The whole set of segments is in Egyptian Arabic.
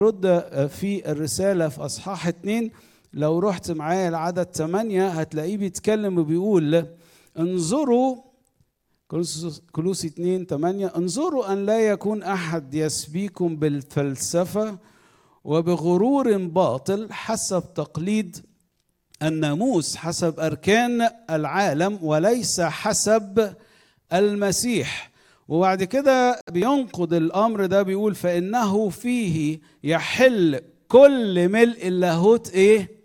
بيرد في الرسالة في أصحاح اتنين لو رحت معايا العدد ثمانية هتلاقيه بيتكلم وبيقول انظروا كلوسي 2 8 انظروا أن لا يكون أحد يسبيكم بالفلسفة وبغرور باطل حسب تقليد الناموس حسب أركان العالم وليس حسب المسيح وبعد كده بينقض الأمر ده بيقول فإنه فيه يحل كل ملء اللاهوت إيه؟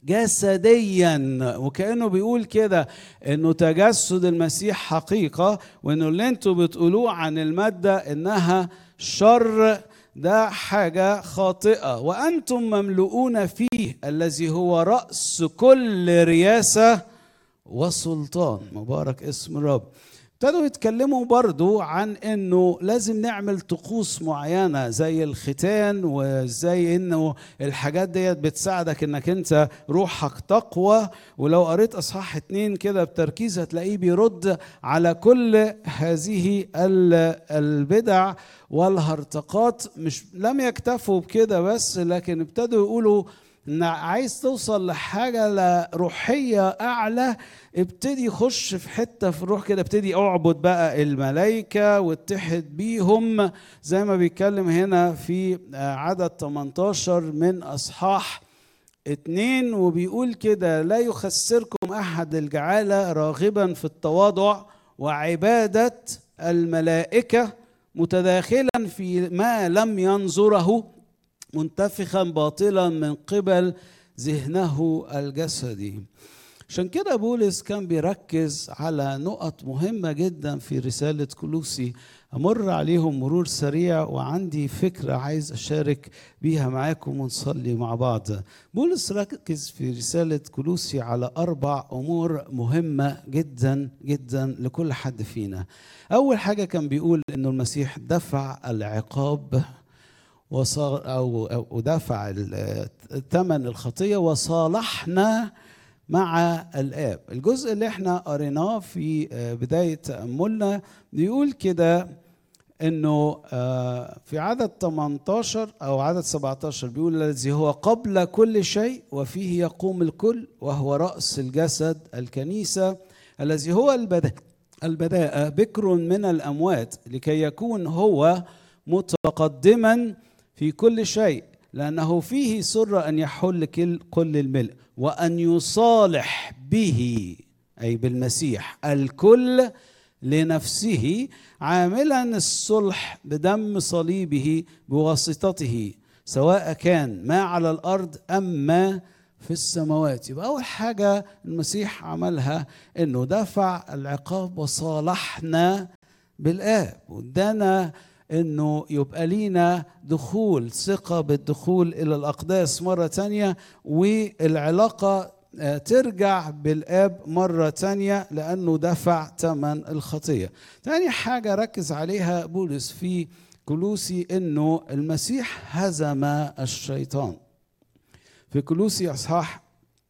جسديا وكانه بيقول كده انه تجسد المسيح حقيقه وانه اللي انتوا بتقولوه عن الماده انها شر ده حاجه خاطئه وانتم مملؤون فيه الذي هو راس كل رياسه وسلطان مبارك اسم الرب ابتدوا يتكلموا برضو عن انه لازم نعمل طقوس معينه زي الختان وزي انه الحاجات ديت بتساعدك انك انت روحك تقوى ولو قريت اصحاح اتنين كده بتركيز هتلاقيه بيرد على كل هذه البدع والهرطقات مش لم يكتفوا بكده بس لكن ابتدوا يقولوا ان عايز توصل لحاجه روحيه اعلى ابتدي خش في حته في الروح كده ابتدي اعبد بقى الملائكه واتحد بيهم زي ما بيتكلم هنا في عدد 18 من اصحاح اتنين وبيقول كده لا يخسركم احد الجعاله راغبا في التواضع وعباده الملائكه متداخلا في ما لم ينظره منتفخا باطلا من قبل ذهنه الجسدي عشان كده بولس كان بيركز على نقط مهمة جدا في رسالة كلوسي أمر عليهم مرور سريع وعندي فكرة عايز أشارك بيها معاكم ونصلي مع بعض بولس ركز في رسالة كلوسي على أربع أمور مهمة جدا جدا لكل حد فينا أول حاجة كان بيقول إنه المسيح دفع العقاب وصار او او دفع ثمن الخطيه وصالحنا مع الاب الجزء اللي احنا قريناه في بدايه تاملنا بيقول كده انه في عدد 18 او عدد 17 بيقول الذي هو قبل كل شيء وفيه يقوم الكل وهو راس الجسد الكنيسه الذي هو البداء البداء بكر من الاموات لكي يكون هو متقدما في كل شيء لأنه فيه سر أن يحل كل الملء وأن يصالح به أي بالمسيح الكل لنفسه عاملا الصلح بدم صليبه بواسطته سواء كان ما على الأرض أم ما في السماوات يبقى أول حاجة المسيح عملها إنه دفع العقاب وصالحنا بالآب وادانا انه يبقى لينا دخول ثقه بالدخول الى الاقداس مره تانية والعلاقه ترجع بالاب مره تانية لانه دفع ثمن الخطيه تاني حاجه ركز عليها بولس في كلوسي انه المسيح هزم الشيطان في كلوسي اصحاح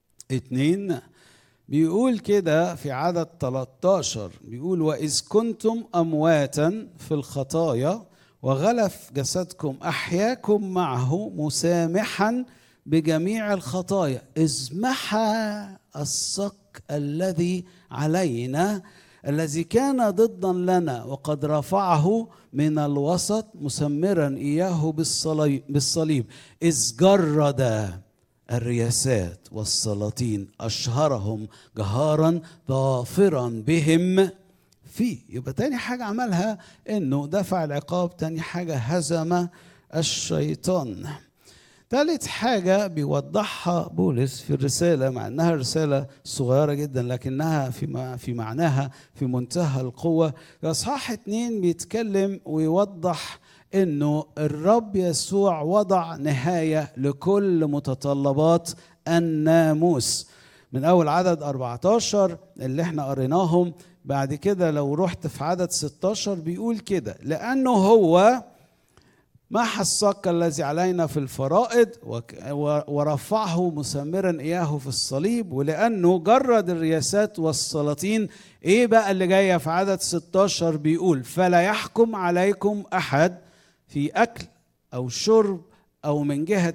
اتنين بيقول كده في عدد 13 بيقول وإذ كنتم أمواتا في الخطايا وغلف جسدكم أحياكم معه مسامحا بجميع الخطايا إذ محى الصك الذي علينا الذي كان ضدا لنا وقد رفعه من الوسط مسمرا إياه بالصليب إذ جرد الرياسات والسلاطين أشهرهم جهارا ظافرا بهم فيه يبقى تاني حاجة عملها إنه دفع العقاب تاني حاجة هزم الشيطان ثالث حاجة بيوضحها بولس في الرسالة مع إنها رسالة صغيرة جدا لكنها في في معناها في منتهى القوة في أصحاح اتنين بيتكلم ويوضح انه الرب يسوع وضع نهايه لكل متطلبات الناموس من اول عدد 14 اللي احنا قريناهم بعد كده لو رحت في عدد 16 بيقول كده لانه هو محى الصك الذي علينا في الفرائض ورفعه مسمرا اياه في الصليب ولانه جرد الرياسات والسلاطين ايه بقى اللي جايه في عدد 16 بيقول فلا يحكم عليكم احد في اكل او شرب او من جهه